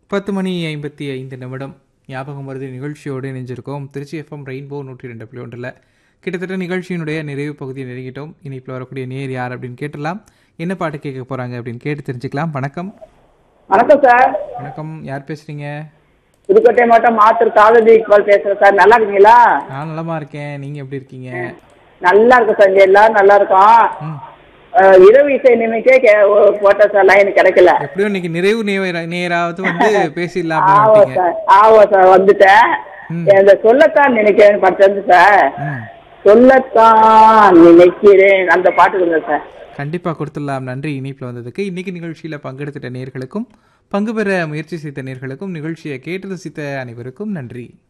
பத்து மணி ஐம்பத்தி ஐந்து நிமிடம் ஞாபகம் வருது நிகழ்ச்சியோடு இணைஞ்சிருக்கோம் திருச்சி எஃப்எம் ரெயின்போ நூற்றி ரெண்டு புள்ளி ஒன்றில் கிட்டத்தட்ட நிகழ்ச்சியினுடைய நிறைவு பகுதியை நெருங்கிட்டோம் இனிப்பில் வரக்கூடிய நேர் யார் அப்படின்னு கேட்டலாம் என்ன பாட்டு கேட்க போகிறாங்க அப்படின்னு கேட்டு தெரிஞ்சுக்கலாம் வணக்கம் வணக்கம் சார் வணக்கம் யார் பேசுகிறீங்க புதுக்கோட்டை மாவட்டம் மாத்தூர் காலேஜ் இக்பால் பேசுறேன் சார் நல்லா இருக்கீங்களா நான் நலமா இருக்கேன் நீங்கள் எப்படி இருக்கீங்க நல்லா இருக்கும் சார் இங்க எல்லாரும் நல்லா இருக்கோம் ம் அஹ், இரவு இசை நிமிக்கே போட்டேன் சார் லைன் கிடைக்கல எப்படியோ இன்னைக்கு நிறைவு நேர நேராவது வந்து பேசிடலாம் அப்படின்னு ஆவோ வந்துட்டீங்க. சார் ஆவோ சார் வந்துட்டேன் ம். இந்த சொல்லத்தான் நினைக்கிறேன் படிச்சது சார் ம் சொல்லத்தான் நினைக்கிறேன் அந்த பாட்டு கொடுங்க சார் கண்டிப்பாக கொடுத்துடலாம் நன்றி இனிப்பில் வந்ததுக்கு இன்னைக்கு நிகழ்ச்சியில் பங்கெடுத்துட்ட நேர்களுக்கும் பங்கு பெற முயற்சி செய்த நேர்களுக்கும் நிகழ்ச்சியை கேட்டு ரசித்த அனைவருக்கும் நன்றி